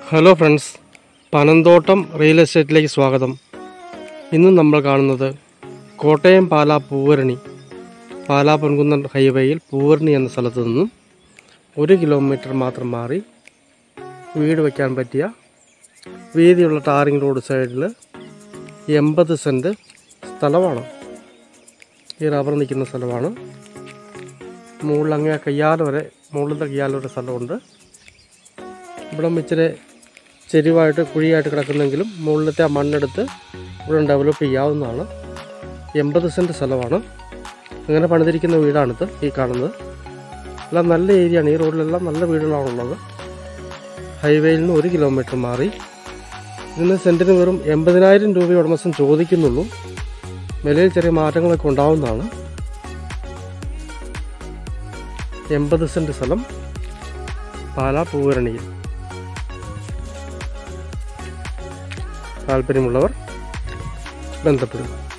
hello friends Panamthottam real എസ്റ്റേറ്റിലേക്ക് സ്വാഗതം ഇന്ന് നമ്മൾ കാണുന്നത് കോട്ടയം പാലാ പൂവരണി പാലാ പൊൻകുന്നൻ ഹൈവേയിൽ പൂവരണി എന്ന സ്ഥലത്ത് നിന്നും ഒരു കിലോമീറ്റർ മാത്രം മാറി വീട് വയ്ക്കാൻ പറ്റിയ വീതിയുള്ള ടാറിംഗ് റോഡ് സൈഡിൽ എൺപത് സെൻറ്റ് സ്ഥലമാണ് ഈ റബ്ബർ നിൽക്കുന്ന സ്ഥലമാണ് മുകളിൽ അങ്ങേ കയ്യാൽ വരെ മുകളിലത്തെ കയ്യാൽ വരെ സ്ഥലമുണ്ട് ഇവിടെ ഇച്ചിരി ചെരിവായിട്ട് കുഴിയായിട്ട് കിടക്കുന്നെങ്കിലും മുകളിലത്തെ ആ മണ്ണെടുത്ത് ഇവിടെ ഡെവലപ്പ് ചെയ്യാവുന്നതാണ് എൺപത് സെൻറ്റ് സ്ഥലമാണ് അങ്ങനെ പണിതിരിക്കുന്ന വീടാണിത് ഈ കാണുന്നത് എല്ലാം നല്ല ഏരിയയാണ് ഈ റോഡിലെല്ലാം നല്ല വീടുകളാണുള്ളത് ഹൈവേയിൽ നിന്ന് ഒരു കിലോമീറ്റർ മാറി ഇതിന് സെൻറ്റിന് വെറും എൺപതിനായിരം രൂപ ഉടമസ്ഥൻ ചോദിക്കുന്നുള്ളൂ വിലയിൽ ചെറിയ മാറ്റങ്ങളൊക്കെ ഉണ്ടാവുന്നതാണ് എൺപത് സെൻറ്റ് സ്ഥലം പാലാ പൂവരണിയിൽ താല്പര്യമുള്ളവർ ബന്ധപ്പെടുക